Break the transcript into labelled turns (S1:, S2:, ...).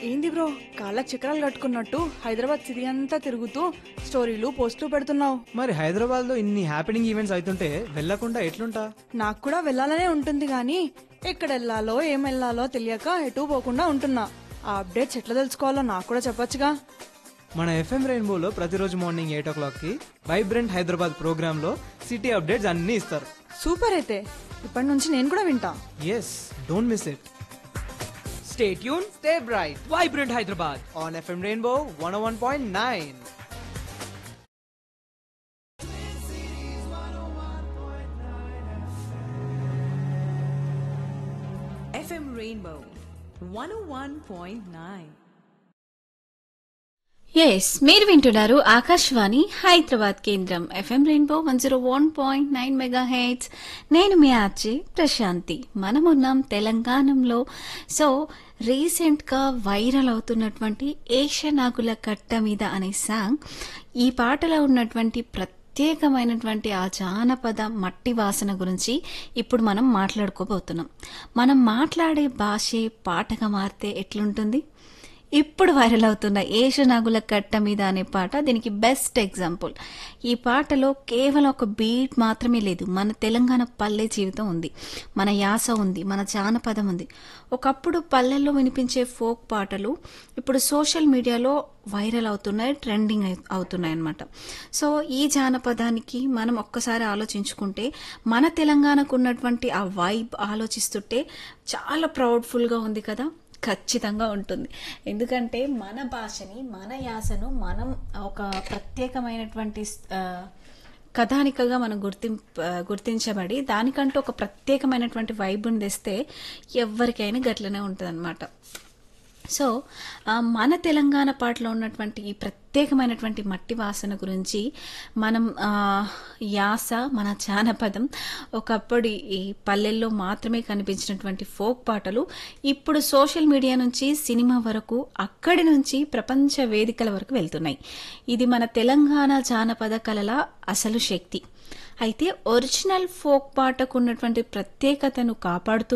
S1: ఏంది బ్రో కాళ్ళకి చక్రాలు కట్టుకున్నట్టు హైదరాబాద్ సిటీ అంతా తిరుగుతూ స్టోరీలు పోస్టులు పెడుతున్నావు
S2: మరి హైదరాబాద్ లో ఇన్ని హ్యాపెనింగ్ ఈవెంట్స్ అవుతుంటే వెళ్ళకుండా ఎట్లుంటా
S1: నాకు కూడా వెళ్ళాలనే ఉంటుంది కానీ ఎక్కడ వెళ్ళాలో ఏం వెళ్ళాలో తెలియక ఎటు పోకుండా ఉంటున్నా ఆ అప్డేట్స్ ఎట్లా తెలుసుకోవాలో నాకు కూడా చెప్పొచ్చుగా
S2: మన ఎఫ్ఎం రెయిన్బోలో ప్రతిరోజు మార్నింగ్ ఎయిట్ ఓ క్లాక్ కి వైబ్రెంట్ హైదరాబాద్ ప్రోగ్రామ్ లో సిటీ అప్డేట్స్ అన్ని ఇస్తారు
S1: సూపర్ అయితే ఇప్పటి నుంచి నేను కూడా వింటా
S2: yes don't miss it stay tune stay bright
S3: Vibrant Hyderabad.
S2: On FM Rainbow one one point nine
S4: FM Rainbow 101.9.
S5: Yes మీరు వింటున్నారు ఆకాశవాణి హైదరాబాద్ కేంద్రం FM Rainbow one zero one point nine mega heads నేను మీ ఆర్జే ప్రశాంతి మనమున్నాం తెలంగాణలో సో రీసెంట్గా viral అవుతున్నటువంటి ఏషనాగుల కట్ట మీద అనే సాంగ్ ఈ పాటలో ఉన్నటువంటి ప్రత్యేకమైనటువంటి ఆ జానపద మట్టి వాసన గురించి ఇప్పుడు మనం మాట్లాడుకోబోతున్నాం మనం మాట్లాడే భాషే పాటగా మారితే ఎట్లుంటుంది ఇప్పుడు వైరల్ అవుతున్న ఏషనాగుల కట్ట మీద అనే పాట దీనికి బెస్ట్ ఎగ్జాంపుల్ ఈ పాటలో కేవలం ఒక బీట్ మాత్రమే లేదు మన తెలంగాణ పల్లె జీవితం ఉంది మన యాస ఉంది మన జానపదం ఉంది ఒకప్పుడు పల్లెల్లో వినిపించే ఫోక్ పాటలు ఇప్పుడు సోషల్ మీడియాలో వైరల్ అవుతున్నాయి ట్రెండింగ్ అయి- అవుతున్నాయి అన్నమాట సో ఈ జానపదానికి మనం ఒక్కసారి ఆలోచించుకుంటే మన తెలంగాణకు ఉన్నటువంటి ఆ వైబ్ ఆలోచిస్తుంటే చాలా ప్రౌడ్ఫుల్గా ఉంది కదా ఖచ్చితంగా ఉంటుంది ఎందుకంటే మన భాషని మన యాసను మనం ఒక ప్రత్యేకమైనటువంటి ఆ, కథానికగా మనం గుర్తింప గుర్తించబడి దానికంటూ ఒక ప్రత్యేకమైనటువంటి వైబుని తెస్తే ఎవరికైనా గట్లనే ఉంటుంది సో ఆ, మన తెలంగాణ పాటలో ఉన్నటువంటి ఈ ప్రత్యేకమైనటువంటి మట్టి వాసన గురించి మనం ఆ, యాస మన జానపదం ఒకప్పుడు ఈ పల్లెల్లో మాత్రమే కనిపించినటువంటి ఫోక్ పాటలు ఇప్పుడు సోషల్ మీడియా నుంచి సినిమా వరకు అక్కడి నుంచి ప్రపంచ వేదికల వరకు వెళ్తున్నాయి ఇది మన తెలంగాణ జానపద కళల అసలు శక్తి అయితే ఒరిజినల్ ఫోక్ పాటకు ఉన్నటువంటి ప్రత్యేకతను కాపాడుతూ